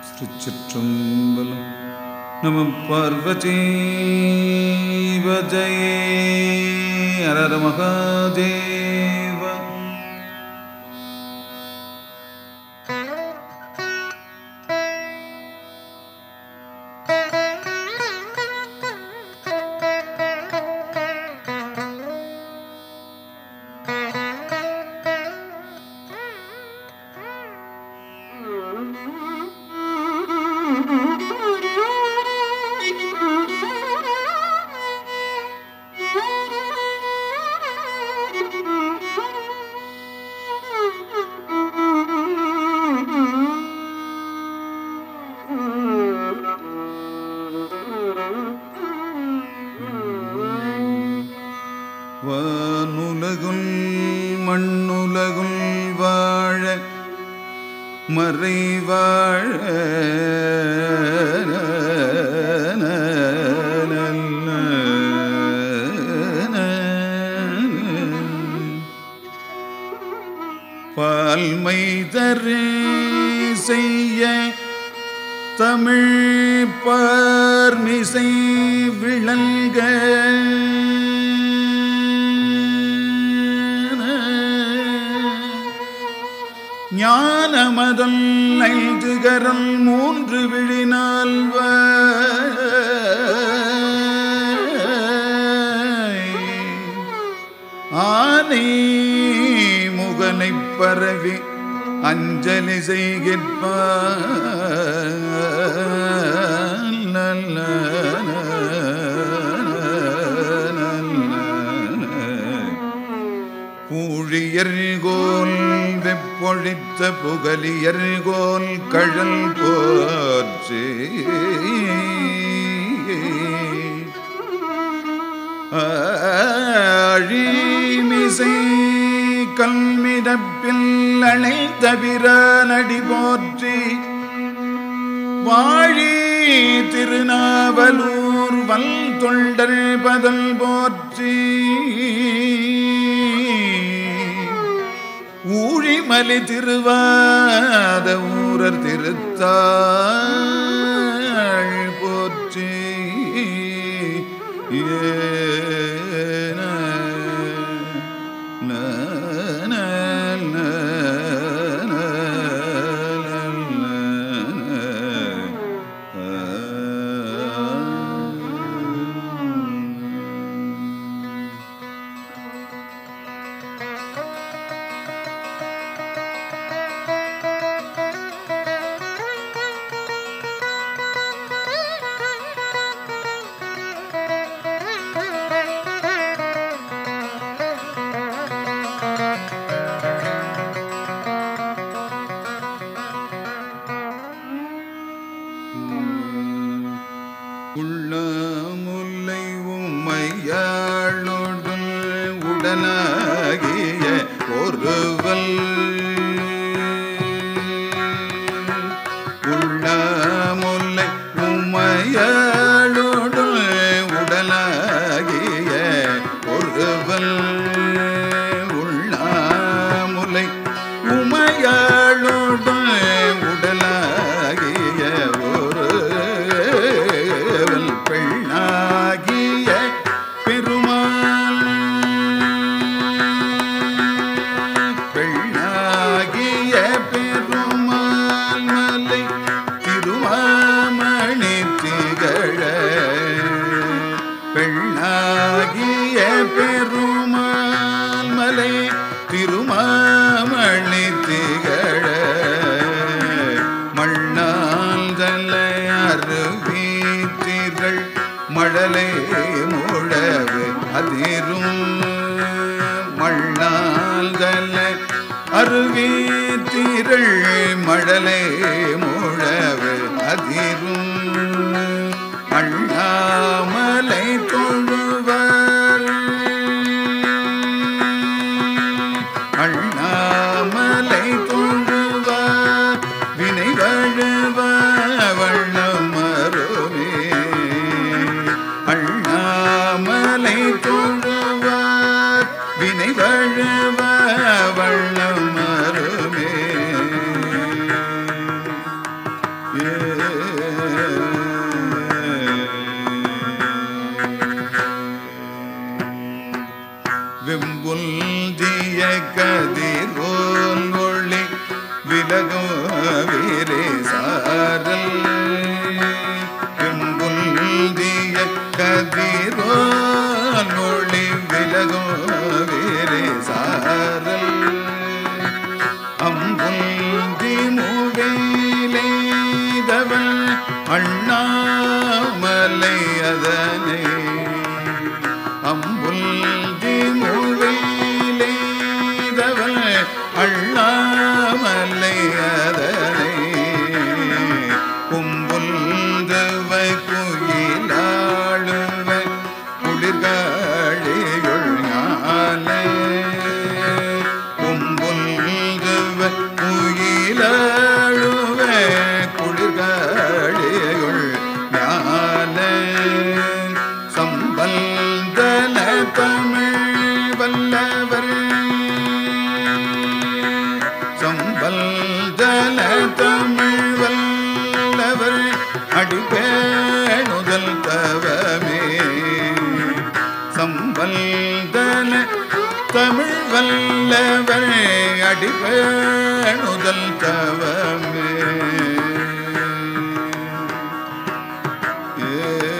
திருச்சிற்றம்பலம் நம பார்வதி வஜயே அரர மகாதேவ வானுலகுல் மண்ணுலகுல் வாழ மறைவாழ பால்மை தரே செய்ய தமிழ் பார்மிசை விளங்க ஞானமதல் ஐந்து கரம் மூன்று விழினால் ஆனை முகனைப் பரவி அஞ்சலி செய்கிற்பார் நல்ல பூழியர்கோல் வெப்பொழித்த புகலியர்கோல் கழல் போச்சு அழிமிசை கல்மிடப்பில் அணைந்த பிரானடி போற்றி வாழி திருநாவலூர் வல் தொண்டர் பதல் போற்றி ஊழிமலி திருவாத ஊரர் திருத்தாள் போற்றி ஏன ந ந ந ந உள்ளமுல்லை உம்மையாளுடன் உடனாகிய ஒருவல் உள்ளமுல்லை உம்மையாளுடன் உடலாகிய ஒருவல் உள்ளமுலை உமையாளுடன் உடலாகிய ஒருவல் பெண்ணாகிய பெருமாள் பெண்ணாகிய பெருமாள் மலை திருமாமணி திகழ பெண்ணாகிய பெருமாள் மலை திருமாமணி திகழ மண்ணால் தலை அருவி திரள் மழலை முழவு அதிரும் மண்ணால் தலை அருவி திரள் மழலை முழவு அதிரும் அண்ணாமலை தொழுவார் அண்ணாமலை தொழுவார் வினை வழுவ வண்ணம் மருமே அண்ணாமலை தொழுவார் வினை வழுவ வண்ணம் மருமே ஏ கதிரோல் ஒளி விலகும் வீரே சாரல் பின்புல்திய கதிரோல் ஒளி விலகும் வீரே சாரல் அம்புந்தி மூவேலேதவள் அண்ணாமலை அதனை அம்புந்தி மூவேலேதவள் அண்ணாமலை அதனை கும்புந்தவை குயிலாளுவ குளிர்காழியுள் ஞாலே கும்புல்குவ குயிலாழுவ குளிர்காழியுள் ஞாலே சம்பந்தன தமிழ் வல்லவர் சம்பந்தன தமிழ் வல்லவர் அடிபேணுதல் தவமே சம்பந்தன தமிழ் வல்லவர் அடிபேணுதல் தவமே ஏ